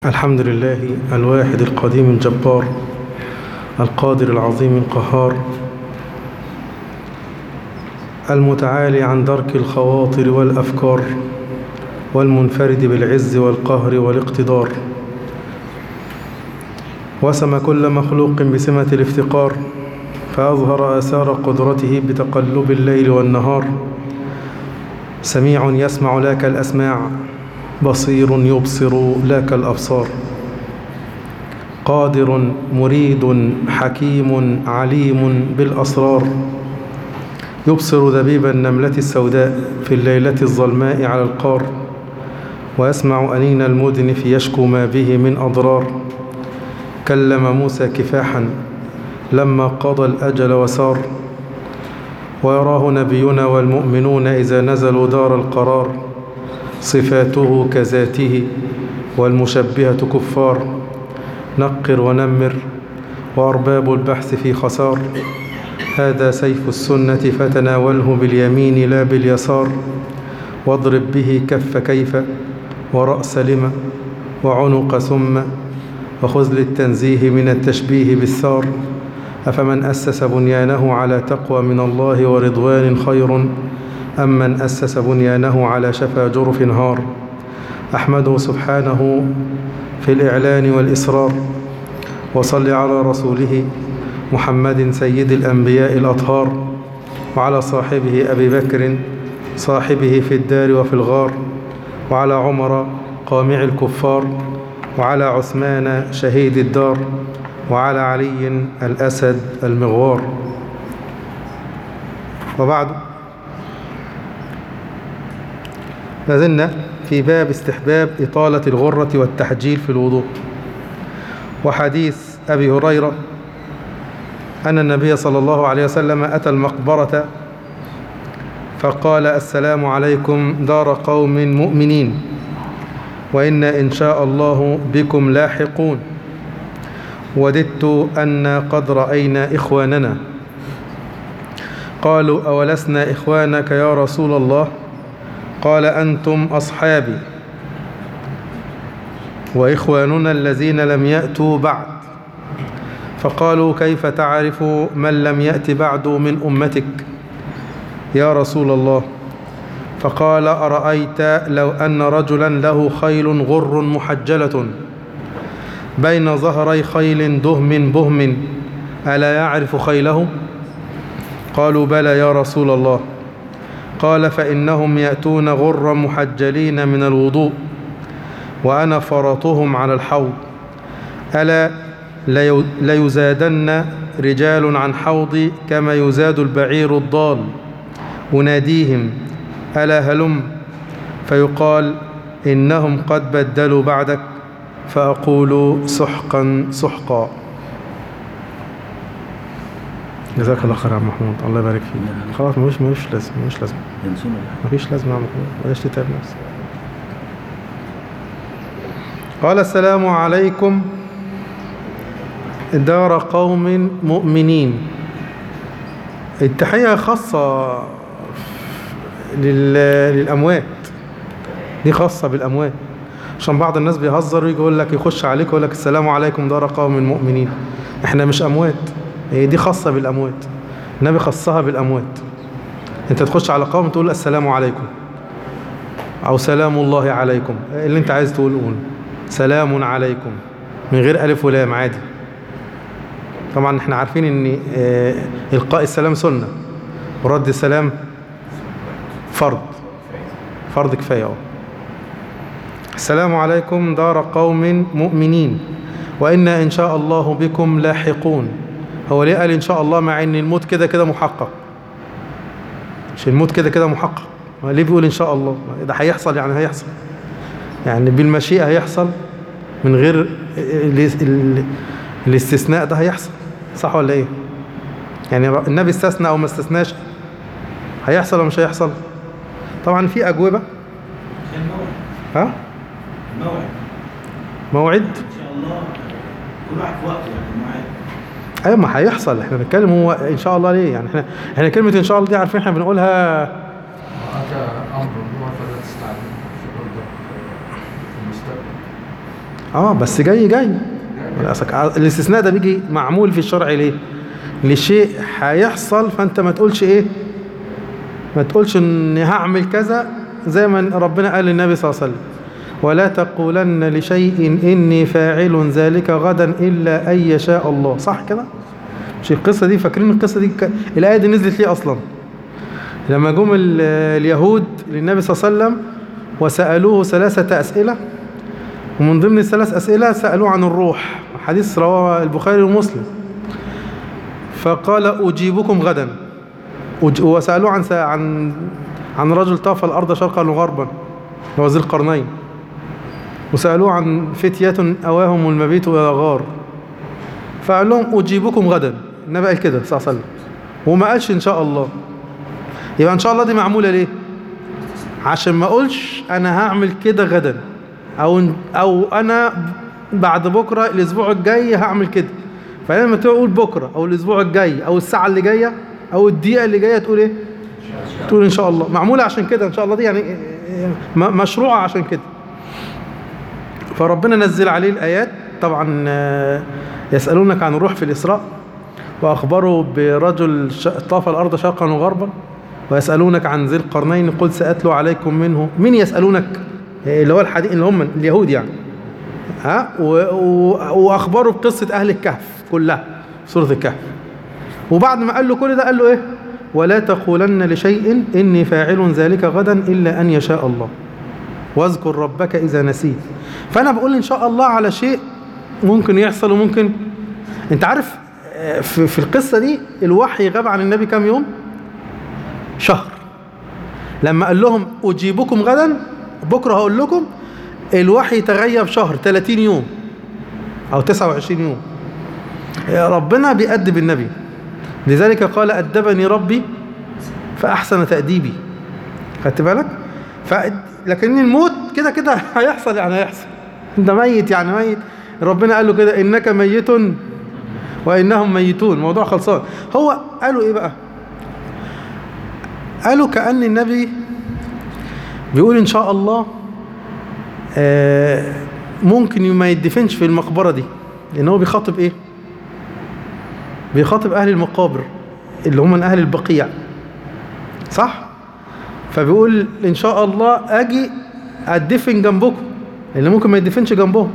الحمد لله الواحد القديم الجبار القادر العظيم القهار المتعالي عن درك الخواطر والأفكار والمنفرد بالعز والقهر والاقتدار وسم كل مخلوق بسمة الافتقار فأظهر آثار قدرته بتقلب الليل والنهار سميع يسمع لك الأسماع بصير يبصر لك الأبصار قادر مريد حكيم عليم بالأسرار يبصر دبيب النملة السوداء في الليلة الظلماء على القار ويسمع أنين المدنف يشكو ما به من أضرار كلم موسى كفاحا لما قضى الأجل وسار ويراه نبينا والمؤمنون إذا نزلوا دار القرار صفاته كذاته والمشبهة كفار نقر ونمر وأرباب البحث في خسار هذا سيف السنة فتناوله باليمين لا باليسار واضرب به كف كيف ورأس لم وعنق ثم وخذ للتنزيه من التشبيه بالثار أفمن أسس بنيانه على تقوى من الله ورضوان خير أم من أسس بنيانه على شفا جرف هار أحمده سبحانه في الإعلان والإسرار وصل على رسوله محمد سيد الأنبياء الأطهار وعلى صاحبه أبي بكر صاحبه في الدار وفي الغار وعلى عمر قامع الكفار وعلى عثمان شهيد الدار وعلى علي الأسد المغوار وبعد لازلنا في باب استحباب إطالة الغرة والتحجيل في الوضوء وحديث أبي هريرة أن النبي صلى الله عليه وسلم أتى المقبرة فقال السلام عليكم دار قوم مؤمنين وإنا إن شاء الله بكم لاحقون وددت أن قد رأينا إخواننا قالوا أولسنا إخوانك يا رسول الله قال أنتم أصحابي وإخواننا الذين لم يأتوا بعد فقالوا كيف تعرف من لم يأت بعد من أمتك يا رسول الله فقال أرأيت لو أن رجلا له خيل غر محجلة بين ظهري خيل دهم بهم ألا يعرف خيله قالوا بلى يا رسول الله قال فإنهم يأتون غر محجلين من الوضوء وأنا فرطهم على الحوض ألا ليزادن رجال عن حوضي كما يزاد البعير الضال أناديهم ألا هلم فيقال إنهم قد بدلوا بعدك فأقول سحقا سحقا جزاك الله خير يا عم محمود الله يبارك فيك خلاص مش مش لازم مش لازم مفيش لازم يا عم محمود بلاش تتعب نفسك قال السلام عليكم دار قوم مؤمنين التحية خاصة للأموات دي خاصة بالأموات عشان بعض الناس بيهزر ويجي يقول لك يخش عليك ويقول لك السلام عليكم دار قوم مؤمنين احنا مش أموات هي دي خاصة بالأموات النبي خصها بالأموات انت تخش على قوم تقول السلام عليكم أو سلام الله عليكم اللي انت عايز تقول قول سلام عليكم من غير ألف ولام عادي طبعا احنا عارفين ان اه إلقاء السلام سنة ورد السلام فرض فرض كفاية اه السلام عليكم دار قوم مؤمنين وإنا إن شاء الله بكم لاحقون هو ليه قال إن شاء الله مع إن الموت كده كده محقق مش الموت كده كده محقق ليه بيقول إن شاء الله ده هيحصل يعني هيحصل يعني بالمشيئة هيحصل من غير الاستثناء ده هيحصل صح ولا ايه يعني النبي استثنى او ما استثناش هيحصل ولا مش هيحصل طبعا في اجوبه ها موعد موعد ان شاء الله كل واحد في وقته يعني موعد ايوه ما هيحصل احنا بنتكلم هو ان شاء الله ليه يعني احنا احنا كلمه ان شاء الله دي عارفين احنا بنقولها هذا امر هو فلا تستعجل في برضه في المستقبل اه بس جاي جاي للأسف. الاستثناء ده بيجي معمول في الشرع ليه لشيء هيحصل فانت ما تقولش ايه ما تقولش اني هعمل كذا زي ما ربنا قال للنبي صلى الله عليه وسلم ولا تقولن لشيء اني فاعل ذلك غدا الا ان يشاء الله صح كده مش القصه دي فاكرين القصه دي ك... الايه دي نزلت ليه اصلا لما جم ال- اليهود للنبي صلى الله عليه وسلم وسالوه ثلاثه اسئله ومن ضمن الثلاث اسئله سالوه عن الروح حديث رواه البخاري ومسلم فقال اجيبكم غدا وج- وسالوه عن س- عن عن رجل طاف الارض شرقا وغربا هو ذي القرنين وسالوه عن فتيه اواهم المبيت الى غار فقال لهم اجيبكم غدا النبي قال كده صلى الله عليه وسلم وما قالش ان شاء الله يبقى ان شاء الله دي معموله ليه عشان ما اقولش انا هعمل كده غدا او او انا بعد بكره الاسبوع الجاي هعمل كده فلما تقول بكره او الاسبوع الجاي او الساعه اللي جايه او الدقيقه اللي جايه تقول ايه تقول ان شاء الله معموله عشان كده ان شاء الله دي يعني م- مشروعه عشان كده فربنا نزل عليه الآيات طبعا آه، يسألونك عن الروح في الإسراء وأخبروا برجل ش- طاف الأرض شرقا وغربا ويسألونك عن ذي القرنين قل سأتلو عليكم منه مين يسألونك آه، اللي هو الحديث اللي هم اليهود يعني ها و- و- وأخبروا بقصة أهل الكهف كلها في سورة الكهف وبعد ما قال له كل ده قال له إيه ولا تقولن لشيء إني فاعل ذلك غدا إلا أن يشاء الله واذكر ربك إذا نسيت فأنا بقول إن شاء الله على شيء ممكن يحصل وممكن أنت عارف آه، في, في القصة دي الوحي غاب عن النبي كام يوم شهر لما قال لهم أجيبكم غدا بكرة هقول لكم الوحي تغيب شهر 30 يوم أو 29 يوم يا ربنا بيأدب النبي لذلك قال أدبني ربي فأحسن تأديبي خدت بالك ف... لكن الموت كده كده هيحصل يعني هيحصل انت ميت يعني ميت ربنا قال له كده انك ميت وانهم ميتون موضوع خلصان هو قالوا ايه بقى قالوا كأن النبي بيقول ان شاء الله آه، ممكن ما يدفنش في المقبرة دي لان هو بيخاطب ايه بيخاطب اهل المقابر اللي هم من اهل البقيع صح فبيقول ان شاء الله اجي ادفن جنبكم اللي ممكن ما يدفنش جنبهم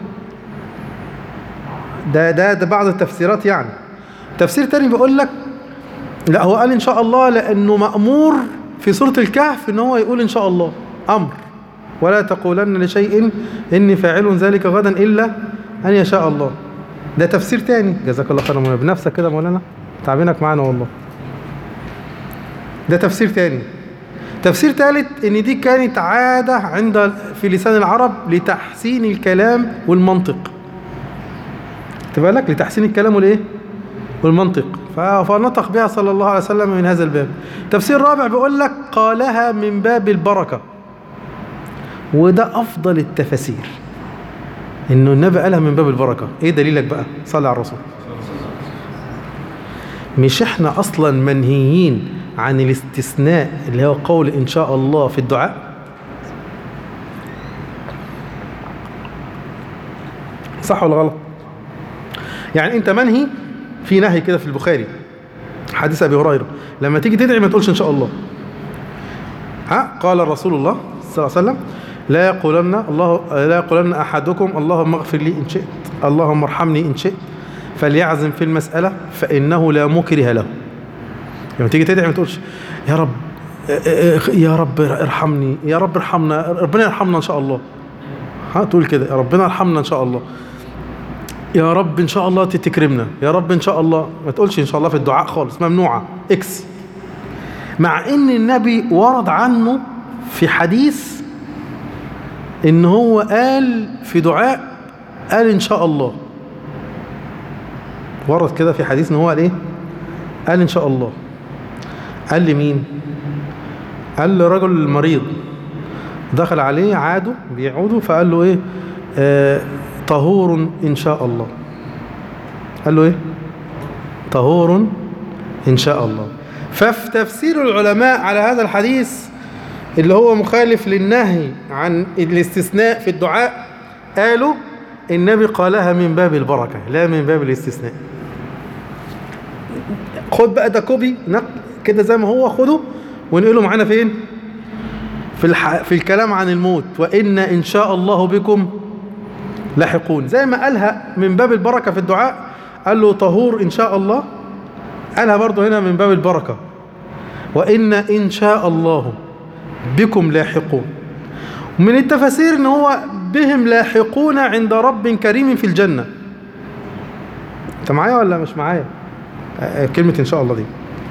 ده ده ده بعض التفسيرات يعني تفسير تاني بيقول لك لا هو قال ان شاء الله لانه مأمور في سورة الكهف ان هو يقول ان شاء الله امر ولا تقولن لشيء اني فاعل ذلك غدا الا ان يشاء الله ده تفسير تاني جزاك الله خيرا مولانا بنفسك كده مولانا تعبينك معانا والله ده تفسير تاني تفسير ثالث ان دي كانت عادة عند في لسان العرب لتحسين الكلام والمنطق خدت بالك لتحسين الكلام والايه والمنطق ف- فنطق بها صلى الله عليه وسلم من هذا الباب تفسير رابع بيقول لك قالها من باب البركة وده افضل التفاسير انه النبي قالها من باب البركة ايه دليلك بقى صلى على الرسول مش احنا اصلا منهيين عن الاستثناء اللي هو قول ان شاء الله في الدعاء صح ولا غلط يعني انت منهي في نهي كده في البخاري حديث ابي هريره لما تيجي تدعي ما تقولش ان شاء الله ها قال رسول الله صلى الله عليه وسلم لا يقولن الله لا يقولن احدكم اللهم اغفر لي ان شئت اللهم ارحمني ان شئت فليعزم في المساله فانه لا مكره له لما تيجي تدعي ما تقولش يا رب يا رب ارحمني يا رب ارحمنا ربنا يرحمنا ان شاء الله ها تقول كده يا ربنا يرحمنا ان شاء الله يا رب ان شاء الله تكرمنا يا رب ان شاء الله ما تقولش ان شاء الله في الدعاء خالص ممنوعه اكس مع ان النبي ورد عنه في حديث ان هو قال في دعاء قال ان شاء الله ورد كده في حديث ان هو قال ايه قال ان شاء الله قال لمين قال لرجل مريض دخل عليه عاده بيعوده فقال له ايه آه طهور ان شاء الله قال له ايه طهور ان شاء الله ففي تفسير العلماء على هذا الحديث اللي هو مخالف للنهي عن الاستثناء في الدعاء قالوا النبي قالها من باب البركة لا من باب الاستثناء خد بقى ده كوبي نق- كده زي ما هو خده ونقله معانا فين في, الح... في الكلام عن الموت وإن إن شاء الله بكم لاحقون زي ما قالها من باب البركة في الدعاء قال له طهور إن شاء الله قالها برضه هنا من باب البركة وإن إن شاء الله بكم لاحقون من التفاسير ان هو بهم لاحقون عند رب كريم في الجنة انت معايا ولا مش معايا آه، كلمة ان شاء الله دي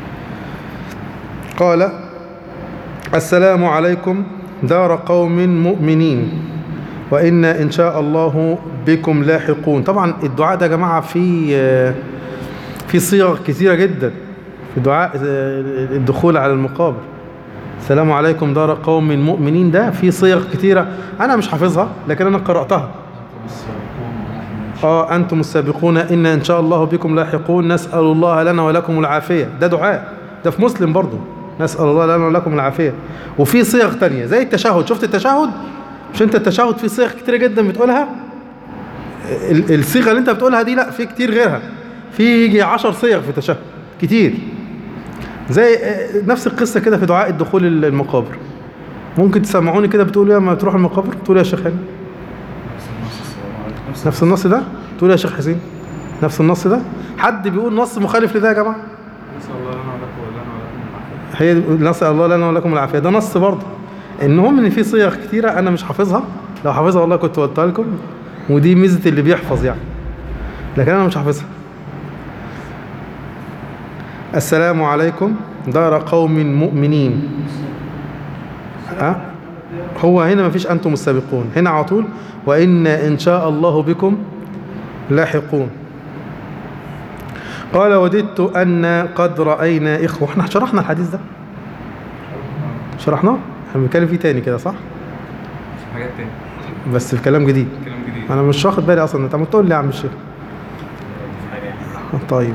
قال السلام عليكم دار قوم مؤمنين وإن إن شاء الله بكم لاحقون طبعا الدعاء ده يا جماعة في آه، في صيغ كثيرة جدا في دعاء آه، الدخول على المقابر السلام عليكم دار قوم مؤمنين ده في صيغ كتيرة أنا مش حافظها لكن أنا قرأتها آه أنتم السابقون إن إن شاء الله بكم لاحقون نسأل الله لنا ولكم العافية ده دعاء ده في مسلم برضو نسأل الله لنا ولكم العافية وفي صيغ تانية زي التشهد شفت التشهد مش أنت التشهد في صيغ كتيرة جدا بتقولها ال- الصيغة اللي أنت بتقولها دي لا في كتير غيرها في يجي عشر صيغ في التشهد كتير زي آه، نفس القصة كده في دعاء الدخول المقابر ممكن تسمعوني كده بتقول لما تروح المقابر تقول يا شيخ هاني نفس النص ده تقول يا شيخ حسين نفس النص ده حد بيقول نص مخالف لده يا جماعة نسأل الله لنا ولكم ولنا ولكم العافية هي دي- نسأل الله لنا ولكم العافية ده نص برضه المهم ان في صيغ كتيرة انا مش حافظها لو حافظها والله كنت قلتها لكم ودي ميزة اللي بيحفظ يعني لكن انا مش حافظها السلام عليكم دار قوم مؤمنين أه؟ هو هنا مفيش أنتم السابقون هنا على طول وإن إن شاء الله بكم لاحقون قال وددت أن قد رأينا إخوة احنا شرحنا الحديث ده شرحناه احنا بنتكلم فيه تاني كده صح في حاجات تاني بس في كلام جديد كلام جديد انا مش واخد بالي اصلا انت ما تقول لي يا عم الشيخ في حاجة طيب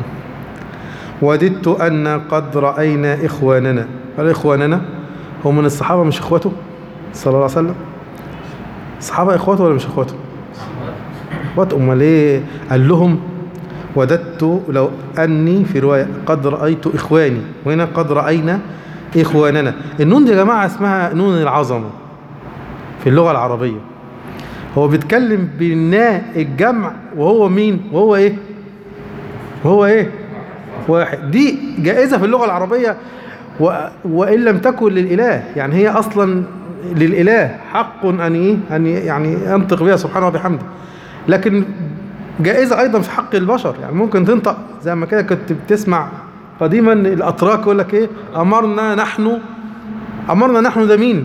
وددت أن قد رأينا إخواننا قال إخواننا هم من الصحابة مش إخوته صلى الله عليه وسلم الصحابة إخوته ولا مش إخوته إخوته أمال إيه قال لهم وددت لو أني في رواية قد رأيت إخواني وهنا قد رأينا إخواننا النون دي يا جماعة اسمها نون العظمة في اللغة العربية هو بيتكلم بالناء الجمع وهو مين وهو إيه وهو ايه واحد دي جائزة في اللغة العربية و... وإن لم تكن للإله يعني هي أصلا للإله حق أن إيه أن يعني ينطق بها سبحانه وبحمده لكن جائزة أيضا في حق البشر يعني ممكن تنطق زي ما كده كنت بتسمع قديما الأتراك يقول لك إيه أمرنا نحن أمرنا نحن ده مين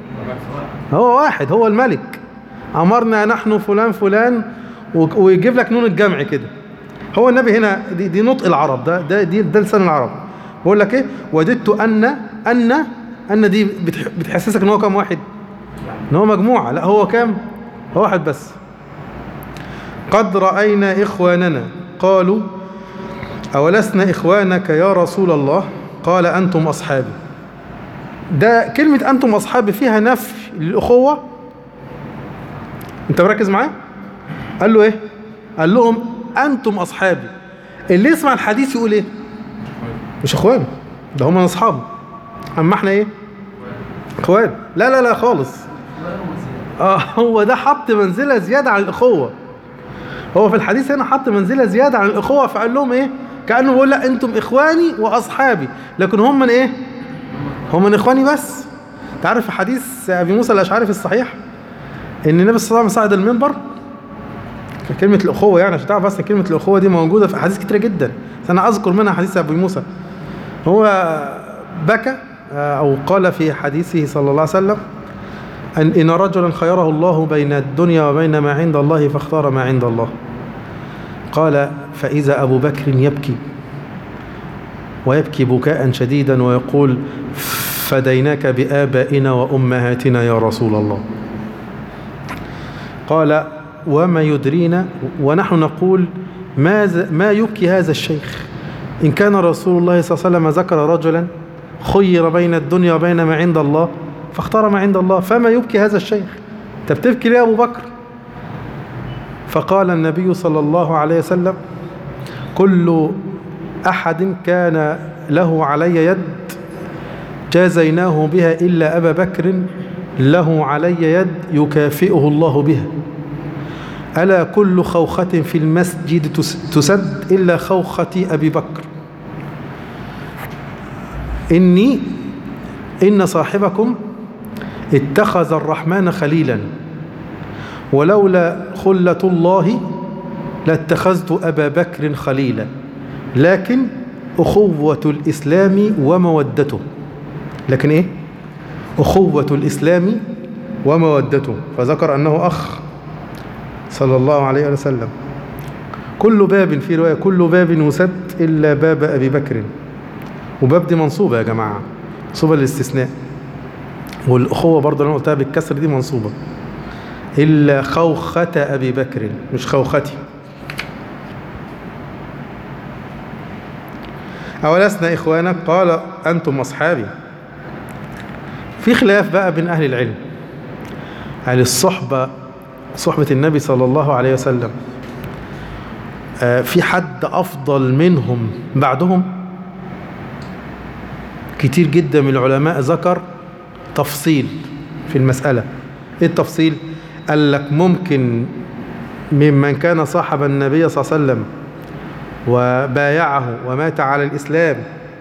هو واحد هو الملك أمرنا نحن فلان فلان و- ويجيب لك نون الجمع كده هو النبي هنا دي, دي نطق العرب ده ده دي ده لسان العرب بقول لك ايه وددت ان ان ان دي بتح بتحسسك ان هو كام واحد ان هو مجموعه لا هو كام هو واحد بس قد راينا اخواننا قالوا اولسنا اخوانك يا رسول الله قال انتم اصحابي ده كلمه انتم اصحابي فيها نفي للاخوه انت مركز معايا قال له ايه قال لهم انتم اصحابي اللي يسمع الحديث يقول ايه مش اخوان ده هم اصحاب اما احنا ايه اخوان لا لا لا خالص اه هو ده حط منزله زياده عن الاخوه هو في الحديث هنا حط منزله زياده عن الاخوه فقال لهم ايه كانه بيقول لا انتم اخواني واصحابي لكن هم من ايه هم من اخواني بس تعرف في حديث ابي موسى الاشعري في الصحيح ان النبي صلى الله عليه وسلم صعد المنبر كلمة الأخوة يعني عشان تعرف بس كلمة الأخوة دي موجودة في أحاديث كتيرة جدا بس أنا أذكر منها حديث أبي موسى هو بكى آه، أو قال في حديثه صلى الله عليه وسلم أن إن رجلا خيره الله بين الدنيا وبين ما عند الله فاختار ما عند الله قال فإذا أبو بكر يبكي ويبكي بكاء شديدا ويقول فديناك بآبائنا وأمهاتنا يا رسول الله قال وما يدرينا ونحن نقول ماذا ما يبكي هذا الشيخ إن كان رسول الله صلى الله عليه وسلم ذكر رجلا خير بين الدنيا وبين ما عند الله فاختار ما عند الله فما يبكي هذا الشيخ انت بتبكي ليه يا أبو بكر فقال النبي صلى الله عليه وسلم كل أحد كان له علي يد جازيناه بها إلا أبا بكر له علي يد يكافئه الله بها ألا كل خوخة في المسجد تس- تسد إلا خوخة أبي بكر إني إن صاحبكم اتخذ الرحمن خليلا ولولا خلة الله لاتخذت أبا بكر خليلا لكن أخوة الإسلام ومودته لكن إيه؟ أخوة الإسلام ومودته فذكر أنه أخ صلى الله عليه وسلم كل باب في رواية كل باب يسد إلا باب أبي بكر وباب دي منصوبة يا جماعة منصوبة للاستثناء والأخوة برضه اللي أنا قلتها بالكسر دي منصوبة إلا خوخة أبي بكر مش خوختي أولسنا إخوانك قال أنتم أصحابي في خلاف بقى بين أهل العلم هل الصحبة صحبة النبي صلى الله عليه وسلم آه، في حد أفضل منهم بعدهم كتير جدا من العلماء ذكر تفصيل في المسألة إيه التفصيل قال لك ممكن ممن كان صاحب النبي صلى الله عليه وسلم وبايعه ومات على الإسلام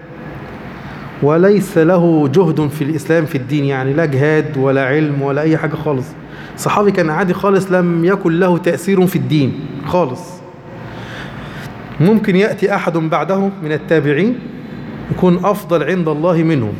وليس له جهد في الإسلام في الدين يعني لا جهاد ولا علم ولا أي حاجة خالص صحابي كان عادي خالص لم يكن له تأثير في الدين خالص ممكن يأتي أحد بعده من التابعين يكون أفضل عند الله منهم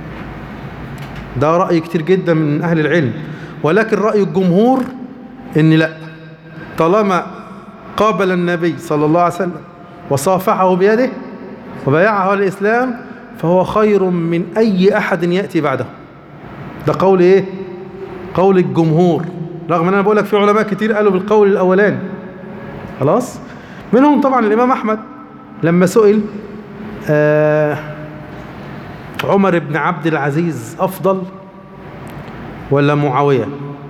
ده رأي كتير جدا من أهل العلم ولكن رأي الجمهور إن لا طالما قابل النبي صلى الله عليه وسلم وصافحه بيده وبايعه على الإسلام فهو خير من أي أحد يأتي بعده ده قول إيه؟ قول الجمهور رغم أن أنا بقول لك في علماء كتير قالوا بالقول الأولاني خلاص منهم طبعا الإمام أحمد لما سئل آه عمر بن عبد العزيز أفضل ولا معاوية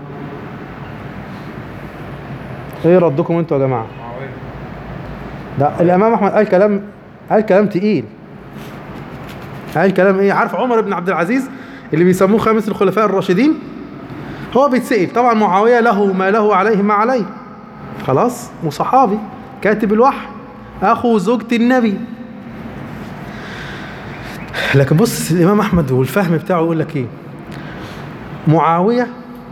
ايه ردكم انتوا يا جماعة معاوية ده الامام احمد قال كلام قال كلام تقيل قال كلام ايه عارف عمر بن عبد العزيز اللي بيسموه خامس الخلفاء الراشدين هو بيتسأل طبعا معاوية له ما له عليه ما عليه خلاص وصحابي كاتب الوحي اخو زوجة النبي لكن بص الامام احمد والفهم بتاعه يقول لك ايه معاوية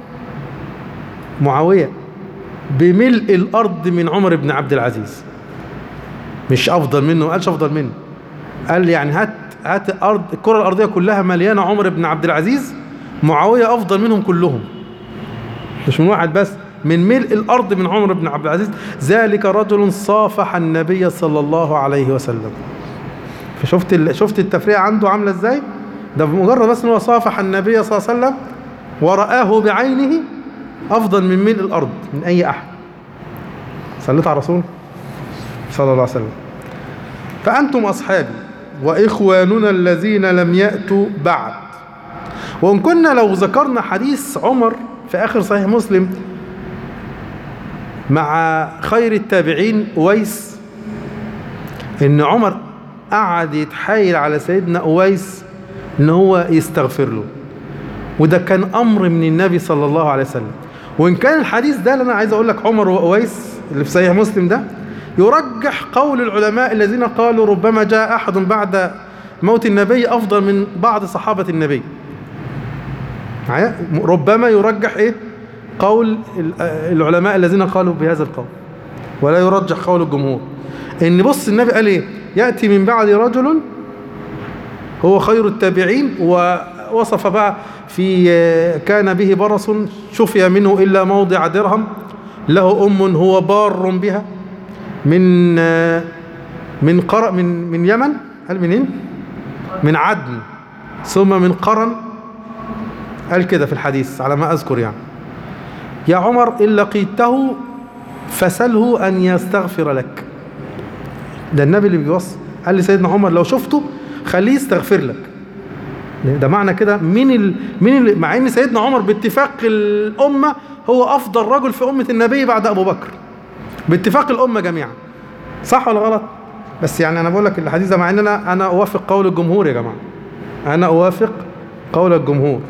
معاوية بملء الارض من عمر بن عبد العزيز مش افضل منه ما قالش افضل منه قال يعني هات هات ارض الكره الارضيه كلها مليانه عمر بن عبد العزيز معاويه افضل منهم كلهم مش من واحد بس من ملء الارض من عمر بن عبد العزيز ذلك رجل صافح النبي صلى الله عليه وسلم فشفت ال... شفت التفريقه عنده عامله ازاي ده بمجرد بس ان هو صافح النبي صلى الله عليه وسلم ورآه بعينه افضل من ملء الارض من اي احد صليت على رسول صلى الله عليه وسلم فأنتم أصحابي وإخواننا الذين لم يأتوا بعد وإن كنا لو ذكرنا حديث عمر في آخر صحيح مسلم مع خير التابعين أويس إن عمر قعد يتحايل على سيدنا أويس إن هو يستغفر له وده كان أمر من النبي صلى الله عليه وسلم وإن كان الحديث ده اللي أنا عايز أقول لك عمر وأويس اللي في صحيح مسلم ده يرجح قول العلماء الذين قالوا ربما جاء أحد بعد موت النبي أفضل من بعض صحابة النبي معايا؟ ربما يرجح إيه قول ال- العلماء الذين قالوا بهذا القول ولا يرجح قول الجمهور إن بص النبي قال إيه يأتي من بعد رجل هو خير التابعين ووصف بقى في كان به برص شفي منه إلا موضع درهم له أم هو بار بها من من قر من من يمن قال منين؟ من عدن ثم من قرن قال كده في الحديث على ما أذكر يعني يا عمر إن لقيته فسله أن يستغفر لك ده النبي اللي بيوصي قال لي سيدنا عمر لو شفته خليه يستغفر لك ده معنى كده مين ال... مين ال... مع ان سيدنا عمر باتفاق الامه هو افضل رجل في امه النبي بعد ابو بكر باتفاق الأمة جميعا صح ولا غلط بس يعني أنا بقول لك الحديث ده مع إن أنا أنا أوافق قول الجمهور يا جماعة أنا أوافق قول الجمهور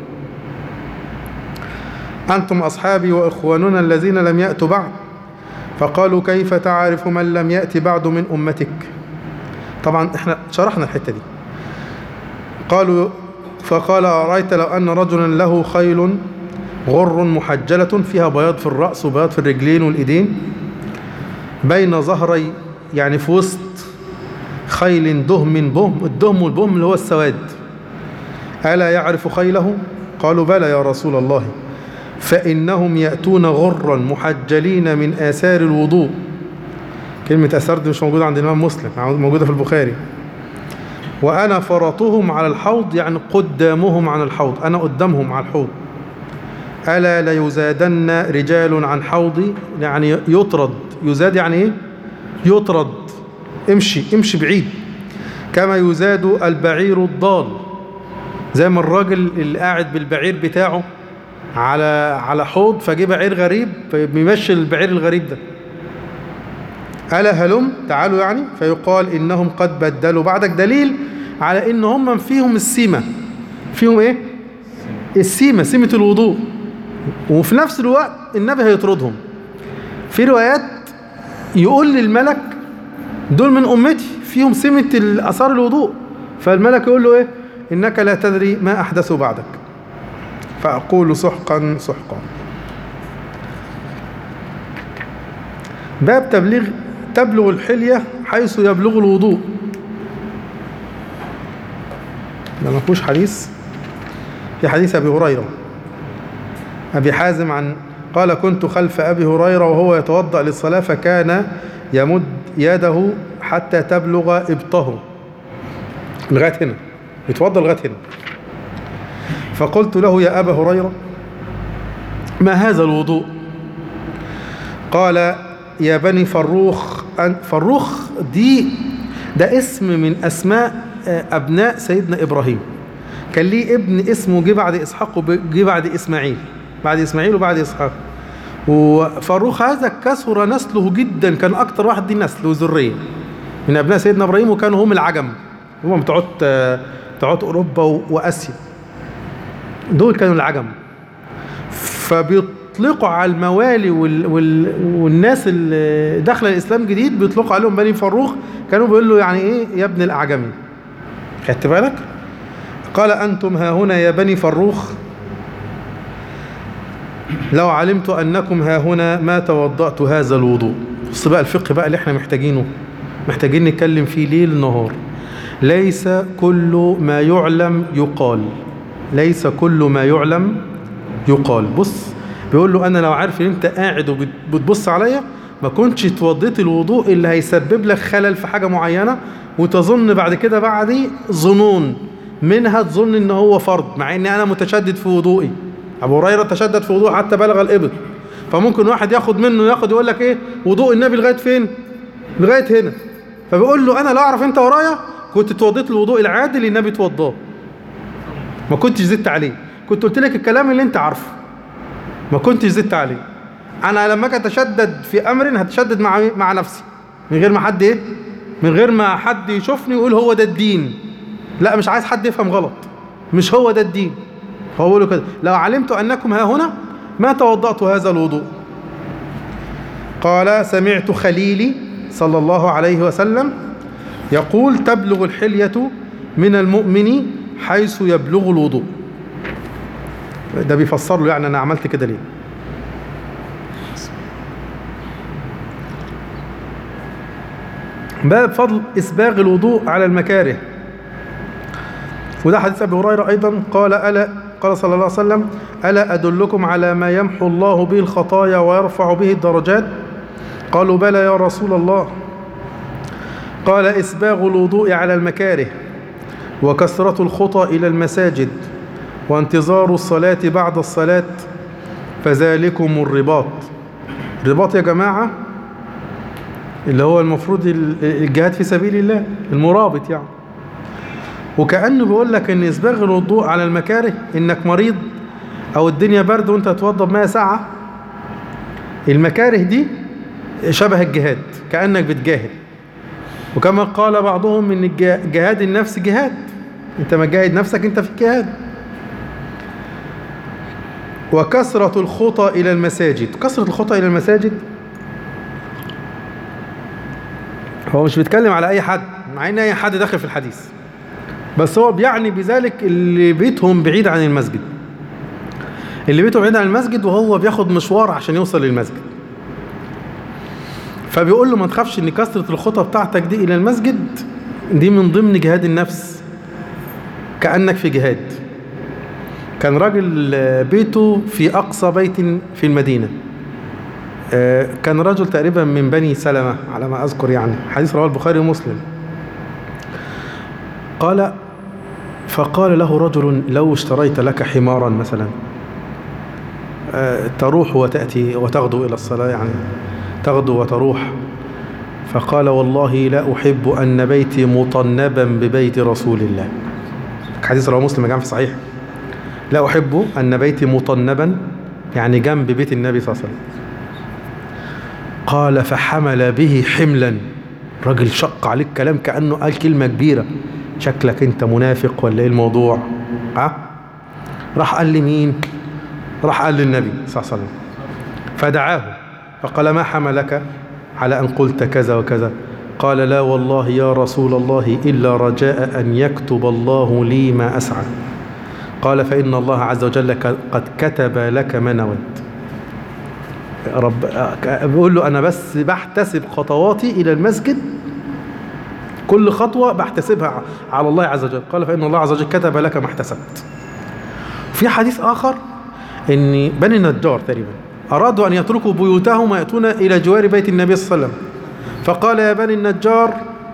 أنتم أصحابي وإخواننا الذين لم يأتوا بعد فقالوا كيف تعرف من لم يأتي بعد من أمتك طبعا احنا شرحنا الحتة دي قالوا فقال أرأيت لو أن رجلا له خيل غر محجلة فيها بياض في الرأس وبياض في الرجلين والإيدين بين ظهري يعني في وسط خيل دهم بهم الدهم والبهم اللي هو السواد ألا يعرف خيله قالوا بلى يا رسول الله فإنهم يأتون غرا محجلين من آثار الوضوء كلمة آثار دي مش موجودة عند الإمام مسلم موجودة في البخاري وأنا فرطهم على الحوض يعني قدامهم عن الحوض أنا قدامهم على الحوض ألا ليزادن رجال عن حوضي يعني يطرد يزاد يعني إيه يطرد امشي امشي بعيد كما يزاد البعير الضال زي ما الراجل اللي قاعد بالبعير بتاعه على على حوض فجه بعير غريب فبيمشي البعير الغريب ده ألا هلم تعالوا يعني فيقال إنهم قد بدلوا بعدك دليل على إن هم فيهم السيمة فيهم إيه السيمة سيمة الوضوء وفي نفس الوقت النبي هيطردهم في روايات يقول للملك دول من أمتي فيهم سمة أثار الوضوء فالملك يقول له إيه إنك لا تدري ما أحدثوا بعدك فأقول سحقا سحقا باب تبليغ تبلغ الحلية حيث يبلغ الوضوء ده ما فيهوش حديث في حديث أبي هريرة أبي حازم عن قال كنت خلف أبي هريرة وهو يتوضأ للصلاة فكان يمد يده حتى تبلغ إبطه لغاية هنا يتوضأ لغاية هنا فقلت له يا أبا هريرة ما هذا الوضوء قال يا بني فروخ فروخ دي ده اسم من أسماء أبناء سيدنا إبراهيم كان ليه ابن اسمه جه بعد إسحاق وجه بعد إسماعيل بعد إسماعيل وبعد إسحاق وفاروخ هذا كثر نسله جدا كان أكتر واحد دي نسل وذرية من أبناء سيدنا إبراهيم وكانوا هم العجم هم بتوع بتوع أوروبا وآسيا دول كانوا العجم فبيطلقوا على الموالي وال وال والناس اللي داخله الاسلام جديد بيطلقوا عليهم بني فروخ كانوا بيقولوا يعني ايه يا ابن الاعجمي خدت بالك قال انتم ها هنا يا بني فروخ لو علمت انكم ها هنا ما توضأت هذا الوضوء بص بقى الفقه بقى اللي احنا محتاجينه محتاجين نتكلم فيه ليل نهار ليس كل ما يعلم يقال ليس كل ما يعلم يقال بص بيقول له انا لو عارف ان انت قاعد وبتبص عليا ما كنتش اتوضيت الوضوء اللي هيسبب لك خلل في حاجة معينة وتظن بعد كده بعدي ظنون منها تظن ان هو فرض مع ان انا متشدد في وضوئي ابو هريره تشدد في وضوء حتى بلغ الابط فممكن واحد ياخد منه ياخد يقول لك ايه وضوء النبي لغايه فين لغايه هنا فبيقول له انا لو اعرف انت ورايا كنت اتوضيت الوضوء العادي اللي النبي اتوضاه ما كنتش زدت عليه كنت قلت لك الكلام اللي انت عارفه ما كنتش زدت عليه انا لما اجي اتشدد في امر هتشدد مع مع نفسي من غير ما حد ايه من غير ما حد يشوفني ويقول هو ده الدين لا مش عايز حد يفهم غلط مش هو ده الدين هو بيقول كده لو علمت انكم ها هنا ما توضأت هذا الوضوء قال سمعت خليلي صلى الله عليه وسلم يقول تبلغ الحلية من المؤمن حيث يبلغ الوضوء ده بيفسر له يعني انا عملت كده ليه باب فضل اسباغ الوضوء على المكاره وده حديث ابي هريره ايضا قال الا قال صلى الله عليه وسلم الا ادلكم على ما يمحو الله به الخطايا ويرفع به الدرجات قالوا بلى يا رسول الله قال اسباغ الوضوء على المكاره وكثرة الخطى إلى المساجد وانتظار الصلاة بعد الصلاة فذلكم الرباط الرباط يا جماعة اللي هو المفروض الجهاد في سبيل الله المرابط يعني وكأنه بيقول لك ان اسباغ الوضوء على المكاره انك مريض او الدنيا برد وانت تتوضى بماء ساعة المكاره دي شبه الجهاد كأنك بتجاهد وكما قال بعضهم ان الج- جهاد النفس جهاد انت ما تجاهد نفسك انت في الجهاد وكثرة الخطى إلى المساجد كثرة الخطى إلى المساجد هو مش بيتكلم على أي حد مع إن أي حد داخل في الحديث بس هو بيعني بذلك اللي بيتهم بعيد عن المسجد اللي بيته بعيد عن المسجد وهو بياخد مشوار عشان يوصل للمسجد فبيقول له ما تخافش ان كثرة الخطى بتاعتك دي الى المسجد دي من ضمن جهاد النفس كأنك في جهاد كان راجل آه، بيته في أقصى بيت في المدينة آه، كان رجل تقريبا من بني سلمة على ما أذكر يعني حديث رواه البخاري ومسلم قال فقال له رجل لو اشتريت لك حمارا مثلا آه، تروح وتأتي وتغدو إلى الصلاة يعني تغدو وتروح فقال والله لا أحب أن بيتي مطنبا ببيت رسول الله حديث رواه مسلم كان في صحيح لا أحب أن بيتي مطنبا يعني جنب بيت النبي صلى الله عليه وسلم قال فحمل به حملا راجل شق عليك كلام كأنه قال كلمة كبيرة شكلك انت منافق ولا ايه الموضوع ها راح قال لمين راح قال للنبي صلى الله عليه وسلم فدعاه فقال ما حملك على أن قلت كذا وكذا قال لا والله يا رسول الله إلا رجاء أن يكتب الله لي ما أسعى قال فإن الله عز وجل ك- قد كتب لك ما نويت رب بيقول له أنا بس بحتسب خطواتي إلى المسجد كل خطوة بحتسبها على الله عز وجل قال فإن الله عز وجل كتب لك ما احتسبت في حديث آخر أن بني النجار تقريبا أرادوا أن يتركوا بيوتهم ويأتون إلى جوار بيت النبي صلى الله عليه وسلم فقال يا بني النجار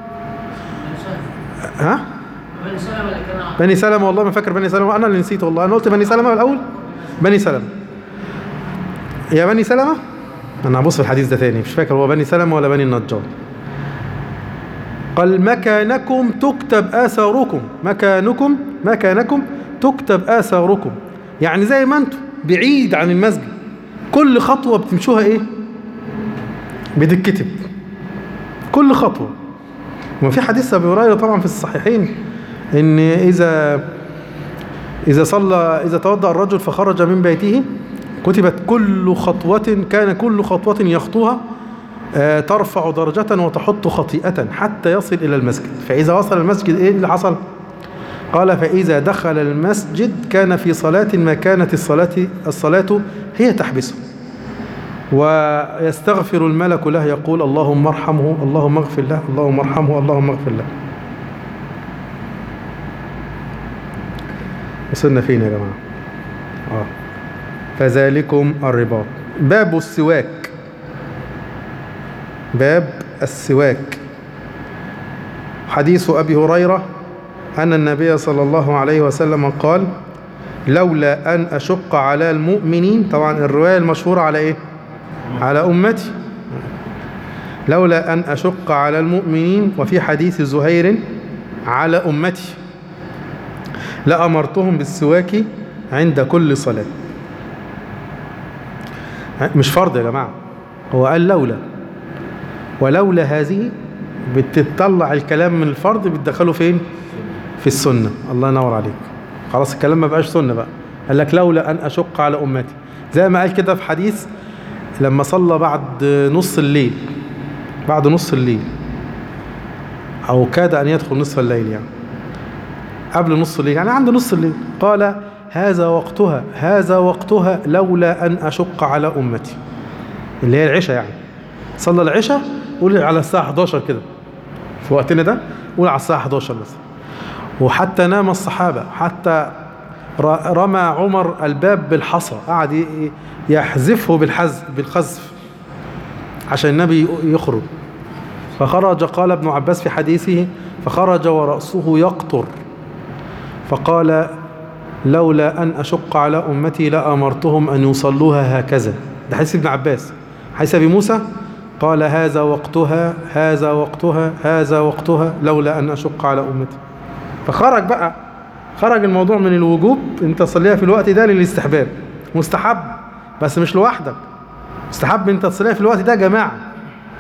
ها بني سلمة اللي كان بني سلمة والله ما فاكر بني سلمة أنا اللي نسيت والله أنا قلت بني سلمة الأول بني سلمة يا بني سلمة أنا هبص في الحديث ده تاني مش فاكر هو بني سلمة ولا بني النجار قال مكانكم تكتب آثاركم مكانكم مكانكم تكتب آثاركم يعني زي ما انتم بعيد عن المسجد كل خطوة بتمشوها ايه بتتكتب كل خطوة وما في حديث أبي هريرة طبعا في الصحيحين إن إذا إذا صلى إذا توضأ الرجل فخرج من بيته كتبت كل خطوة كان كل خطوة يخطوها آه، ترفع درجة وتحط خطيئة حتى يصل إلى المسجد فإذا وصل المسجد إيه اللي حصل قال فإذا دخل المسجد كان في صلاة ما كانت الصلاة الصلاة هي تحبسه ويستغفر الملك له يقول اللهم ارحمه اللهم اغفر له اللهم ارحمه اللهم اغفر له وصلنا فين يا جماعة آه. فذلكم الرباط باب السواك باب السواك حديث أبي هريرة أن النبي صلى الله عليه وسلم قال لولا أن أشق على المؤمنين طبعا الرواية المشهورة على إيه على أمتي لولا أن أشق على المؤمنين وفي حديث زهير على أمتي لأمرتهم بالسواك عند كل صلاة مش فرض يا جماعة هو قال لولا ولولا هذه بتطلع الكلام من الفرض بتدخله فين في السنة الله ينور عليك خلاص الكلام ما بقاش سنة بقى قال لك لولا أن أشق على أمتي زي ما قال كده في حديث لما صلى بعد نص الليل بعد نص الليل أو كاد أن يدخل نصف الليل يعني قبل نص الليل يعني عند نص الليل قال هذا وقتها هذا وقتها لولا أن أشق على أمتي اللي هي العشاء يعني صلى العشاء قول على الساعة 11 كده في وقتنا ده قول على الساعة 11 بس وحتى نام الصحابة حتى ر- رمى عمر الباب بالحصى قعد ي- يحذفه بالحذف بالخزف عشان النبي يخرج فخرج قال ابن عباس في حديثه فخرج ورأسه يقطر فقال لولا أن أشق على أمتي لأمرتهم أن يصلوها هكذا ده حديث ابن عباس حديث أبي موسى قال هذا وقتها هذا وقتها هذا وقتها لولا أن أشق على أمتي فخرج بقى خرج الموضوع من الوجوب انت تصليها في الوقت ده للاستحباب مستحب بس مش لوحدك مستحب انت تصليها في الوقت ده جماعة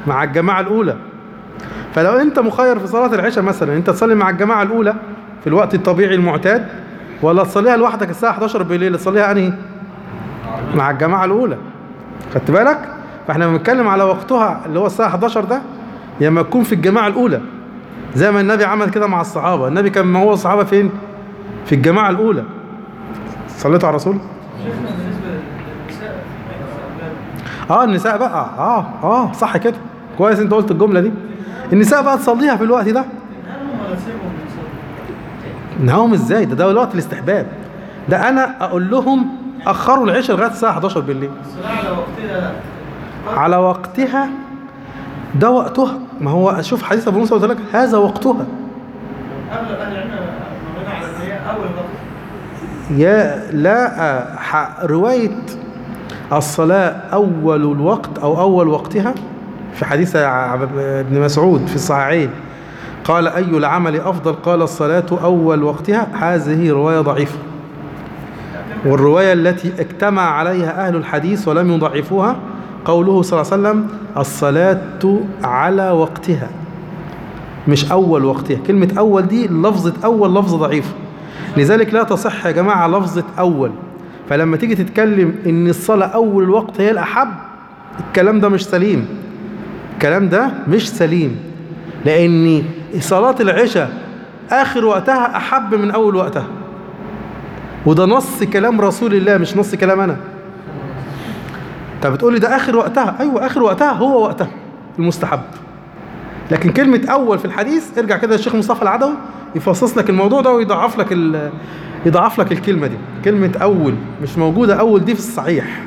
مع الجماعة الأولى فلو أنت مخير في صلاة العشاء مثلا أنت تصلي مع الجماعة الأولى في الوقت الطبيعي المعتاد ولا تصليها لوحدك الساعة 11 بالليل تصليها أنهي؟ مع الجماعة الأولى خدت بالك؟ فاحنا بنتكلم على وقتها اللي هو الساعة 11 ده لما تكون في الجماعة الأولى زي ما النبي عمل كده مع الصحابة النبي كان ما هو الصحابة فين؟ في الجماعة الأولى صليتوا على رسول؟ شيخنا بالنسبة للنساء اه النساء بقى اه اه صح كده كويس انت قلت الجملة دي النساء بقى تصليها في الوقت ده تنهلهم ولا تسيبهم يصلوا؟ نهاهم ازاي ده ده وقت الاستحباب ده انا اقول لهم اخروا العشاء لغايه الساعه 11 بالليل الصلاة على وقتها على وقتها ده وقتها ما هو شوف حديث ابو موسى قلت لك هذا وقتها أغلب أهل العلم مرينا على إن هي أول وقت يا لا ح- روايه الصلاه اول الوقت او اول وقتها في حديث عب- ابن مسعود في الصحيحين قال اي العمل افضل قال الصلاه اول وقتها هذه روايه ضعيفه والرواية التي اجتمع عليها أهل الحديث ولم يضعفوها قوله صلى الله عليه وسلم الصلاة على وقتها مش أول وقتها كلمة أول دي لفظة أول لفظة ضعيفة لذلك لا تصح يا جماعة لفظة أول فلما تيجي تتكلم إن الصلاة أول الوقت هي الأحب الكلام ده مش سليم الكلام ده مش سليم لأن صلاة العشاء آخر وقتها أحب من أول وقتها وده نص كلام رسول الله مش نص كلام انا طب بتقول لي ده اخر وقتها ايوه اخر وقتها هو وقتها المستحب لكن كلمة أول في الحديث ارجع كده للشيخ مصطفى العدوي يفصص لك الموضوع ده ويضعف لك ال- يضعف لك الكلمة دي كلمة أول مش موجودة أول دي في الصحيح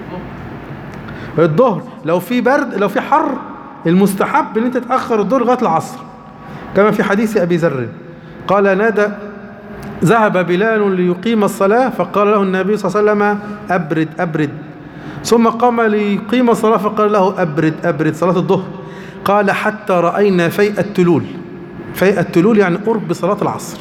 الظهر لو في برد لو في حر المستحب ان انت تأخر الظهر لغاية العصر كما في حديث أبي ذر قال نادى ذهب بلال ليقيم الصلاة فقال له النبي صلى الله عليه وسلم أبرد أبرد ثم قام ليقيم الصلاة فقال له أبرد أبرد صلاة الظهر قال حتى رأينا فيء التلول فيء التلول يعني قرب صلاة العصر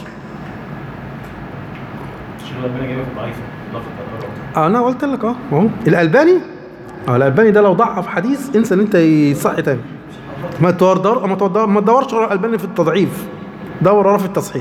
عشان ربنا جايبها في ضعيفه لفظ الرابع آه أنا قلت لك أه أهو الألباني اه الألباني ده لو ضعف حديث انسى ان انت يصحي تاني ما تدور ما تدور ما تدورش ورا الألباني في التضعيف دور وراه في التصحيح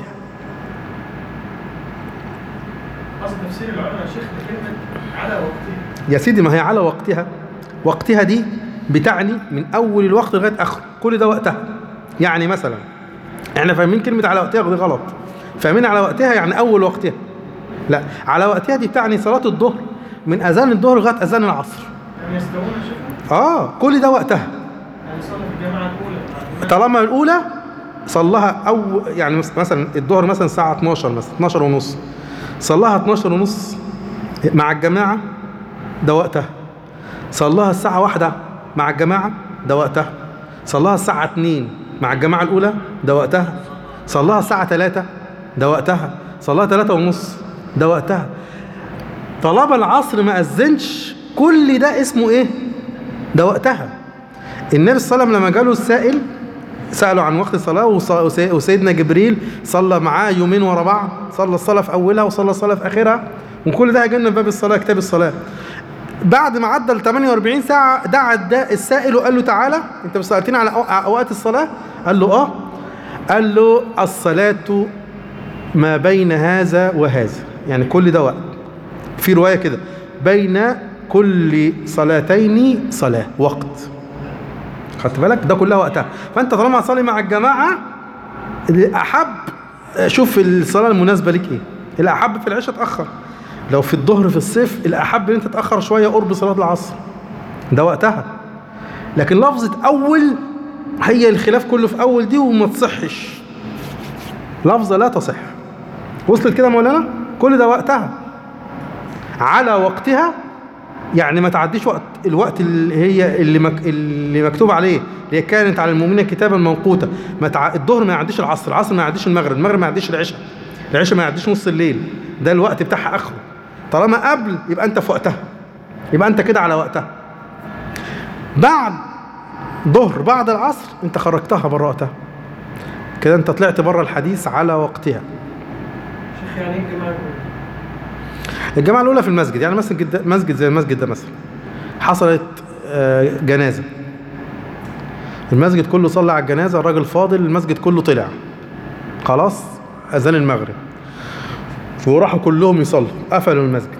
أصل تفسير العلماء يا شيخ لكلمة على وقتها يا سيدي ما هي على وقتها وقتها دي بتعني من اول الوقت لغايه اخره كل ده وقتها يعني مثلا احنا فاهمين كلمه على وقتها دي غلط فاهمين على وقتها يعني اول وقتها لا على وقتها دي بتعني صلاه الظهر من اذان الظهر لغايه اذان العصر يعني يستوون يا شيخ اه كل ده وقتها يعني صلى في الجامعة الأولى طالما الاولى صلاها او يعني مس- مثلا الظهر مثلا الساعه 12 مثلا 12 ونص صلاها 12 ونص مع الجماعه ده وقتها صلاها الساعه واحدة مع الجماعه ده وقتها صلاها الساعه 2 مع الجماعه الاولى ده وقتها صلاها الساعه 3 ده وقتها صلاها 3 ونص ده وقتها طالما العصر ما اذنش كل ده اسمه ايه ده وقتها النبي صلى الله عليه وسلم لما جاله السائل سأله عن وقت الصلاة وص- وسي- وسيدنا جبريل صلى معاه يومين ورا بعض صلى الصلاة في أولها وصلى الصلاة في آخرها وكل ده هيجي لنا في باب الصلاة كتاب الصلاة بعد ما عدى ال 48 ساعة دعا الدا- السائل وقال له تعالى أنت مش سألتني على أو- على أوقات الصلاة قال له آه قال له الصلاة ما بين هذا وهذا يعني كل ده وقت في رواية كده بين كل صلاتين صلاة وقت خدت بالك ده كلها وقتها فانت طالما هتصلي مع الجماعه الاحب شوف الصلاه المناسبه ليك ايه الاحب في العشاء تاخر لو في الظهر في الصيف الاحب ان انت تاخر شويه قرب صلاه العصر ده وقتها لكن لفظه اول هي الخلاف كله في اول دي وما تصحش لفظه لا تصح وصلت كده يا مولانا كل ده وقتها على وقتها يعني ما تعديش وقت الوقت اللي هي اللي مك اللي مكتوب عليه اللي هي كانت على المؤمنين كتابا موقوتا ما تع... الظهر ما يعديش العصر العصر ما يعديش المغرب المغرب ما يعديش العشاء العشاء ما يعديش نص الليل ده الوقت بتاعها اخره طالما قبل يبقى انت في وقتها يبقى انت كده على وقتها بعد ظهر بعد العصر انت خرجتها بره وقتها كده انت طلعت بره الحديث على وقتها شيخ يعني ايه الجامعة الأولى؟ الجماعة الأولى في المسجد يعني مسجد ده مسجد زي المسجد ده مثلا حصلت آه، جنازة المسجد كله صلى على الجنازة الراجل فاضل المسجد كله طلع خلاص أذان المغرب وراحوا كلهم يصلوا قفلوا المسجد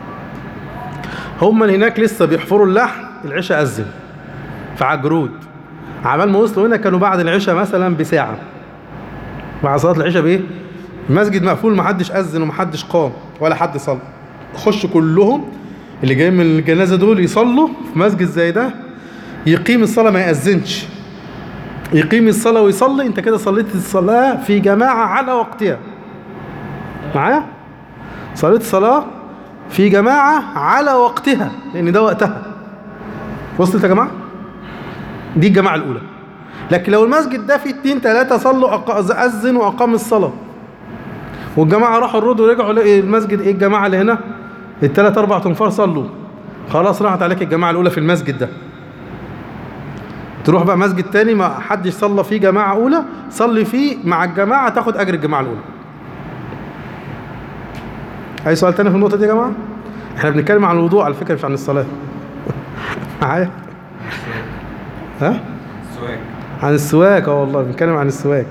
هم اللي هناك لسه بيحفروا اللحم العشاء أذن فعجرود عمال ما وصلوا هنا كانوا بعد العشاء مثلا بساعة بعد صلاة العشاء بإيه؟ المسجد مقفول محدش أذن ومحدش قام ولا حد صلى خش كلهم اللي جايين من الجنازة دول يصلوا في مسجد زي ده يقيم الصلاة ما يأذنش يقيم الصلاة ويصلي انت كده صليت الصلاة في جماعة على وقتها معايا صليت الصلاة في جماعة على وقتها لأن ده وقتها وصلت يا جماعة دي الجماعة الأولى لكن لو المسجد ده فيه اتنين تلاتة صلوا أق- أذن وأقام الصلاة والجماعة راحوا الرد ورجعوا لقي المسجد ايه الجماعة اللي هنا التلات أربع تنفار صلوا خلاص راحت عليك الجماعة الأولى في المسجد ده تروح بقى مسجد تاني ما حدش صلى فيه جماعة أولى صلي فيه مع الجماعة تاخد أجر الجماعة الأولى أي سؤال تاني في النقطة دي يا جماعة؟ احنا بنتكلم عن الوضوء على فكرة مش عن الصلاة معايا؟ ها؟ السواك عن السواك اه والله بنتكلم عن السواك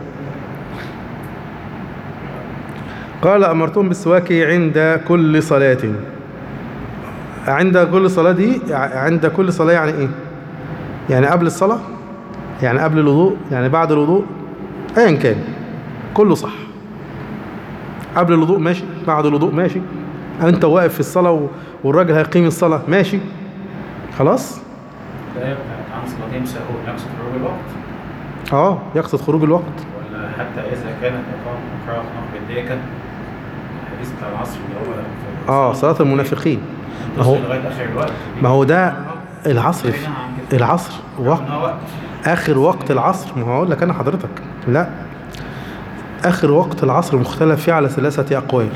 قال أمرتم بالسواك عند كل صلاة عند كل صلاة دي عند كل صلاة يعني إيه؟ يعني قبل الصلاة يعني قبل الوضوء يعني بعد الوضوء أيا كان كله صح قبل الوضوء ماشي بعد الوضوء ماشي أنت واقف في الصلاة و- والراجل هيقيم الصلاة ماشي خلاص لا يبقى عن صلاتين سهو نفس خروج الوقت اه يقصد خروج الوقت ولا حتى إذا كانت إقامة قراءة نقل دي كان الحديث بتاع العصر اللي هو في اه صلاة المنافقين ما هو توصل لغاية آخر الوقت ما هو ده العصر في العصر وقت إنها وقت اخر وقت العصر ما هو اقول لك انا حضرتك لا اخر وقت العصر مختلف فيه على ثلاثة اقوال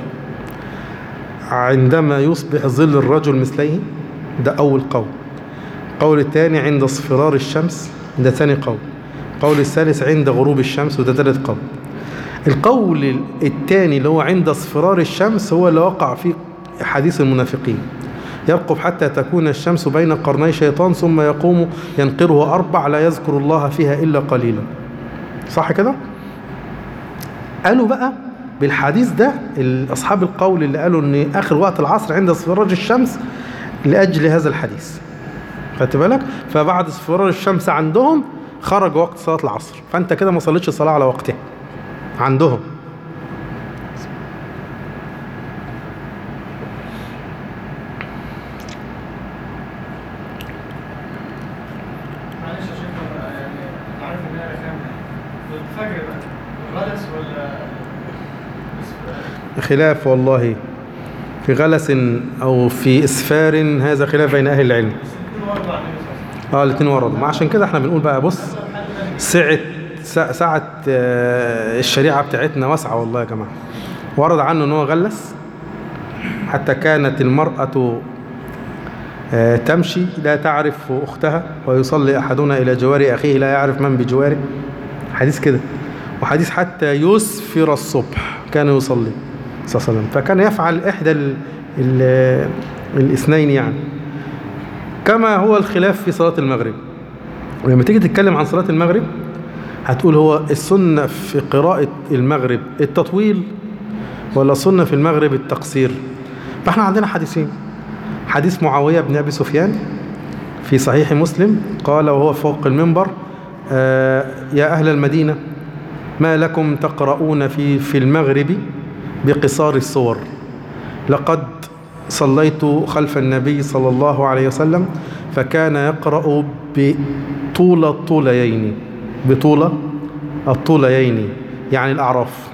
عندما يصبح ظل الرجل مثليه ده اول قول قول الثاني عند اصفرار الشمس ده ثاني قول قول الثالث عند غروب الشمس وده ثالث قول القول الثاني اللي هو عند اصفرار الشمس هو اللي وقع فيه حديث المنافقين يرقب حتى تكون الشمس بين قرني شيطان ثم يقوم ينقره أربع لا يذكر الله فيها إلا قليلا صح كده؟ قالوا بقى بالحديث ده أصحاب القول اللي قالوا أن آخر وقت العصر عند اصفرار الشمس لأجل هذا الحديث خدت بالك؟ فبعد اصفرار الشمس عندهم خرج وقت صلاة العصر فأنت كده ما صليتش الصلاة على وقتها عندهم معلش يا شيخ أنا يعني أنت عارف ان هي كام الفجر بقى غلس ولا بس- خلاف والله في غلس أو في إسفار هذا خلاف بين أهل العلم يكون ورد عن النبي صلى الله عليه وسلم اه الاثنين وردوا ما عشان كده احنا بنقول بقى بص سعة سع- سعة آه، الشريعة بتاعتنا واسعة والله يا جماعة ورد عنه ان هو غلس حتى كانت المرأة آه، تمشي لا تعرف أختها ويصلي أحدنا إلى جوار أخيه لا يعرف من بجواره حديث كده وحديث حتى يسفر الصبح كان يصلي صلى الله عليه وسلم فكان يفعل إحدى ال ال الاثنين يعني كما هو الخلاف في صلاة المغرب ولما تيجي تتكلم عن صلاة المغرب هتقول هو السنة في قراءة المغرب التطويل ولا سنة في المغرب التقصير فاحنا عندنا حديثين حديث معاوية بن أبي سفيان في صحيح مسلم قال وهو فوق المنبر آه يا أهل المدينة ما لكم تقرؤون في في المغرب بقصار الصور لقد صليت خلف النبي صلى الله عليه وسلم فكان يقرأ بطول الطوليين بطول الطوليين يعني الأعراف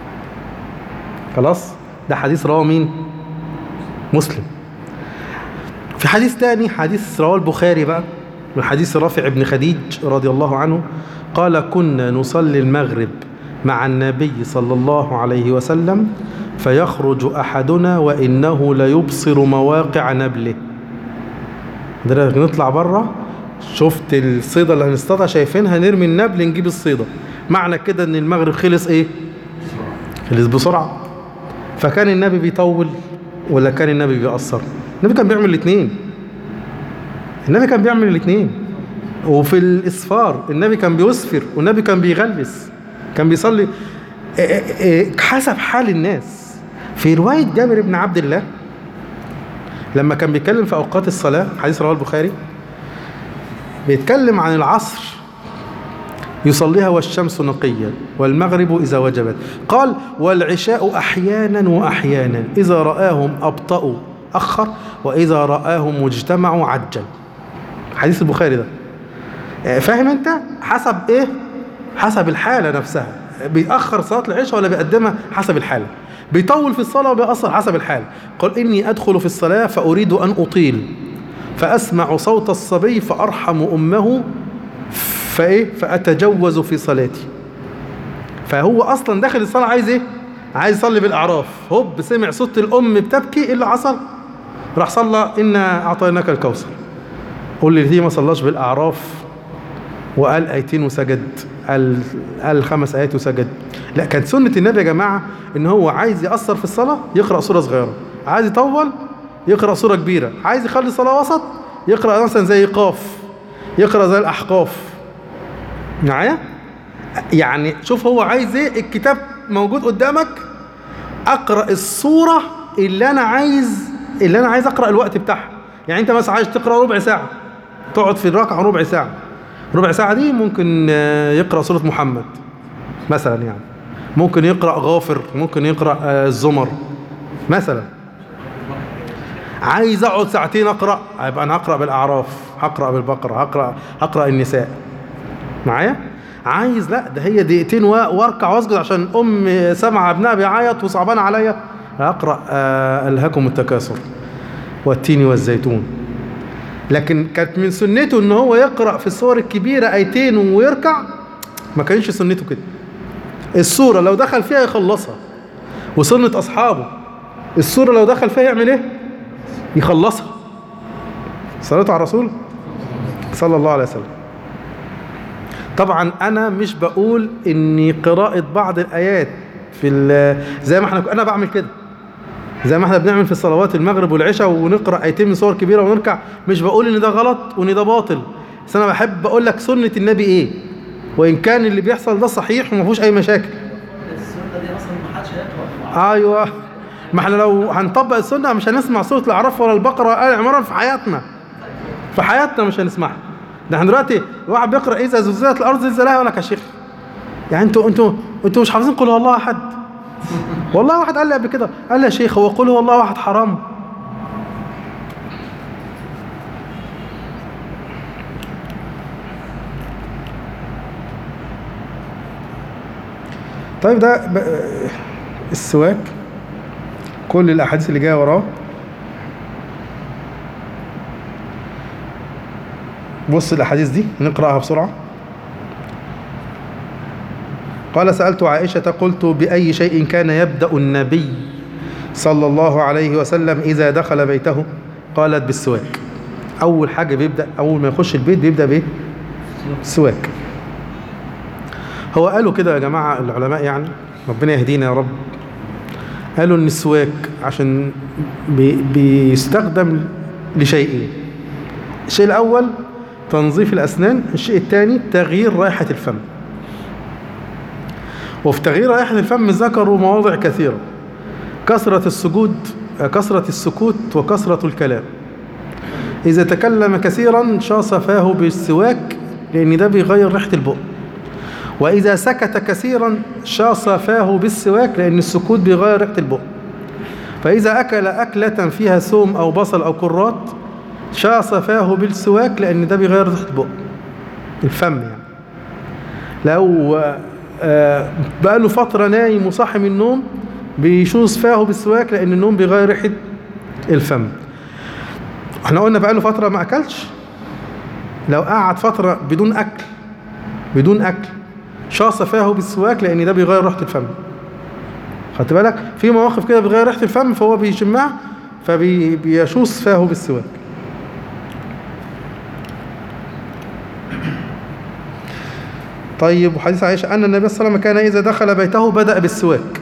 خلاص ده حديث رواه مين مسلم في حديث تاني حديث رواه البخاري بقى من حديث رافع بن خديج رضي الله عنه قال كنا نصلي المغرب مع النبي صلى الله عليه وسلم فيخرج أحدنا وإنه ليبصر مواقع نبله ده نطلع بره شفت الصيدة اللي هنصطادها شايفينها نرمي النبل نجيب الصيدة معنى كده ان المغرب خلص ايه خلص بسرعة فكان النبي بيطول ولا كان النبي بيقصر النبي كان بيعمل الاثنين النبي كان بيعمل الاثنين وفي الإسفار النبي كان بيسفر والنبي كان بيغلس كان بيصلي إيه- إيه- إيه، حسب حال الناس في رواية جابر بن عبد الله لما كان بيتكلم في أوقات الصلاة حديث رواه البخاري بيتكلم عن العصر يصليها والشمس نقية والمغرب إذا وجبت قال والعشاء أحيانا وأحيانا إذا رآهم أبطأوا أخر وإذا رآهم اجتمعوا عجل حديث البخاري ده آه، فاهم أنت حسب إيه حسب الحالة نفسها بيأخر صلاة العشاء ولا بيقدمها حسب الحالة بيطول في الصلاة وبيأثر حسب الحالة قال إني أدخل في الصلاة فأريد أن أطيل فأسمع صوت الصبي فأرحم أمه فايه فاتجوز في صلاتي فهو اصلا داخل الصلاه عايز ايه عايز يصلي بالاعراف هوب سمع صوت الام بتبكي ايه اللي حصل راح صلى انا اعطيناك الكوثر قول لي ليه ما صلاش بالاعراف وقال ايتين وسجد قال قال خمس ايات وسجد لا كانت سنه النبي يا جماعه ان هو عايز ياثر في الصلاه يقرا سوره صغيره عايز يطول يقرا سوره كبيره عايز يخلي الصلاه وسط يقرا مثلا زي قاف يقرا زي الاحقاف معايا يعني شوف هو عايز ايه الكتاب موجود قدامك اقرا الصوره اللي انا عايز اللي انا عايز اقرا الوقت بتاعها يعني انت مثلا عايز تقرا ربع ساعه تقعد في الركعه ربع ساعه ربع ساعه دي ممكن آه، يقرا سوره محمد مثلا يعني ممكن يقرا غافر ممكن يقرا آه، الزمر مثلا عايز اقعد ساعتين اقرا يبقى انا هقرا بالاعراف هقرا بالبقره هقرا هقرا النساء معايا عايز لا ده هي دقيقتين و- واركع واسجد عشان ام سمع ابنها بيعيط وصعبان عليا اقرا آه الهاكم التكاثر والتين والزيتون لكن كانت من سنته ان هو يقرا في السور الكبيره ايتين ويركع ما كانش سنته كده السوره لو دخل فيها يخلصها وسنه اصحابه السوره لو دخل فيها يعمل ايه يخلصها صلاه على الرسول صلى الله عليه وسلم طبعا انا مش بقول ان قراءة بعض الايات في ال- زي ما احنا انا بعمل كده زي ما احنا بنعمل في الصلوات المغرب والعشاء ونقرا ايتين من صور كبيره ونركع مش بقول ان ده غلط وان ده باطل بس انا بحب اقول لك سنه النبي ايه وان كان اللي بيحصل ده صحيح وما فيهوش اي مشاكل السنه دي اصلا ما حدش هيقرا ايوه ما احنا لو هنطبق السنه مش هنسمع سوره الاعراف ولا البقره ولا ال عمران في حياتنا في حياتنا مش هنسمعها ده احنا دلوقتي الواحد بيقرا اذا زلزلت الارض زلزالها يقول لك يا شيخ يعني انتوا انتوا انتوا مش حافظين قل هو الله احد والله واحد قال لي قبل كده قال لي يا شيخ هو قل هو الله احد حرام طيب ده ب- السواك كل الاحاديث اللي جايه وراه بص الاحاديث دي نقراها بسرعه قال سالت عائشه قلت باي شيء كان يبدا النبي صلى الله عليه وسلم اذا دخل بيته قالت بالسواك اول حاجه بيبدا اول ما يخش البيت بيبدا بايه السواك هو قالوا كده يا جماعه العلماء يعني ربنا يهدينا يا رب قالوا ان السواك عشان بي بيستخدم لشيئين الشيء الاول تنظيف الاسنان الشيء الثاني تغيير رائحه الفم وفي تغيير رائحه الفم ذكروا مواضع كثيره كثره السجود كثره السكوت وكثره الكلام اذا تكلم كثيرا شاص فاه بالسواك لان ده بيغير ريحه البق وإذا سكت كثيرا شاص فاه بالسواك لأن السكوت بيغير ريحة البق فإذا أكل أكلة فيها ثوم أو بصل أو كرات شاص فاه بالسواك لأن ده بيغير ريحة البق الفم يعني لو آه، بقاله فترة نايم وصاحي من النوم بيشوص فاه بالسواك لأن النوم بيغير ريحة الفم احنا قلنا بقاله فترة ما أكلش لو قعد فترة بدون أكل بدون أكل شاص فاه بالسواك لأن ده بيغير ريحة الفم خدت بالك في مواقف كده بيغير ريحة الفم فهو بيشمها فبيشوص فاه بالسواك طيب وحديث عائشة أن النبي صلى الله عليه وسلم كان إذا دخل بيته بدأ بالسواك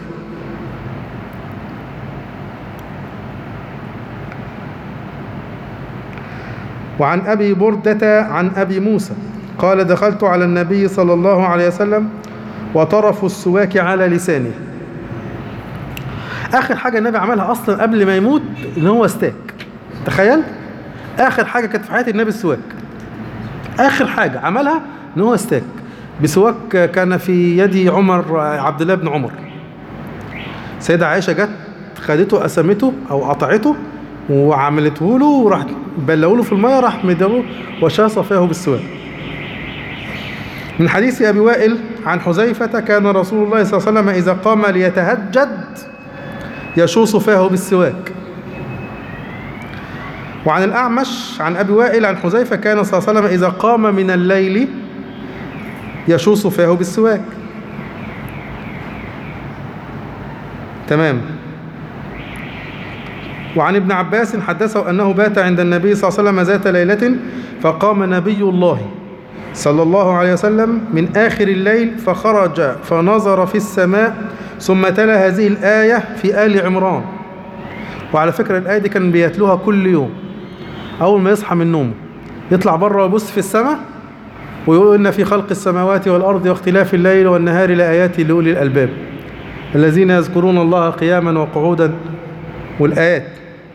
وعن أبي بردة عن أبي موسى قال دخلت على النبي صلى الله عليه وسلم وطرف السواك على لسانه آخر حاجة النبي عملها أصلا قبل ما يموت إن هو استاك تخيل آخر حاجة كانت في حياة النبي السواك آخر حاجة عملها إن هو استاك بسواك كان في يد عمر عبد الله بن عمر سيدة عائشة جت خدته قسمته أو قطعته وعملته له وراح بلغوا له في المية راح مدله وشاص فيه بالسواك من حديث أبي وائل عن حذيفة كان رسول الله صلى الله عليه وسلم إذا قام ليتهجد يشوص فيه بالسواك وعن الأعمش عن أبي وائل عن حذيفة كان صلى الله عليه وسلم إذا قام من الليل يشوص فيه بالسواك تمام وعن ابن عباس حدثه أنه بات عند النبي صلى الله عليه وسلم ذات ليلة فقام نبي الله صلى الله عليه وسلم من آخر الليل فخرج فنظر في السماء ثم تلا هذه الآية في آل عمران وعلى فكرة الآية دي كان بيتلوها كل يوم أول ما يصحى من نومه يطلع بره ويبص في السماء ويقول إن في خلق السماوات والأرض واختلاف الليل والنهار لآيات لأولي الألباب الذين يذكرون الله قياما وقعودا والآيات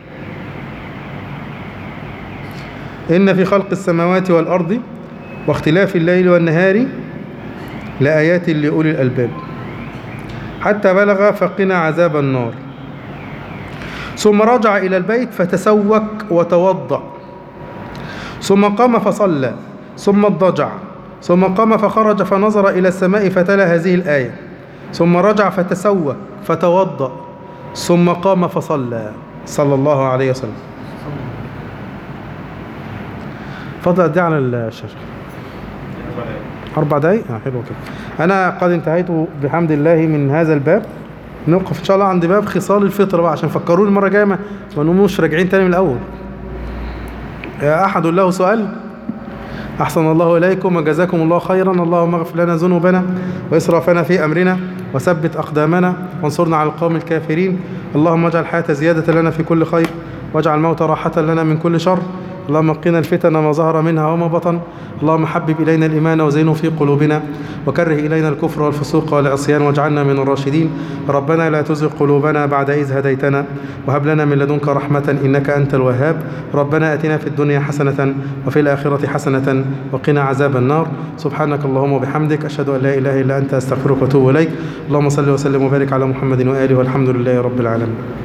إن في خلق السماوات والأرض واختلاف الليل والنهار لآيات لأولي الألباب حتى بلغ فقنا عذاب النار ثم رجع إلى البيت فتسوك وتوضأ ثم قام فصلى ثم اضطجع ثم قام فخرج فنظر إلى السماء فتلا هذه الآية ثم رجع فتسوى فتوضأ ثم قام فصلى صلى الله عليه وسلم فضل دي على الشاشة أربع دقايق آه حلو كده أنا قد انتهيت بحمد الله من هذا الباب نوقف إن شاء الله عند باب خصال الفطر بقى عشان فكروني المرة الجاية ما ما نقوموش راجعين تاني من الأول يا أحد له سؤال أحسن الله إليكم وجزاكم الله خيرا اللهم اغفر لنا ذنوبنا وإسرافنا في أمرنا وثبت أقدامنا وانصرنا على القوم الكافرين اللهم اجعل الحياة زيادة لنا في كل خير واجعل الموت راحة لنا من كل شر اللهم قنا الفتن ما ظهر منها وما بطن اللهم حبب إلينا الإيمان وزينه في قلوبنا وكره إلينا الكفر والفسوق والعصيان واجعلنا من الراشدين ربنا لا تزغ قلوبنا بعد إذ هديتنا وهب لنا من لدنك رحمة إنك أنت الوهاب ربنا أتنا في الدنيا حسنة وفي الآخرة حسنة وقنا عذاب النار سبحانك اللهم وبحمدك أشهد أن لا إله إلا أنت أستغفرك وأتوب إليك اللهم صل وسلم وبارك على محمد وآله والحمد لله رب العالمين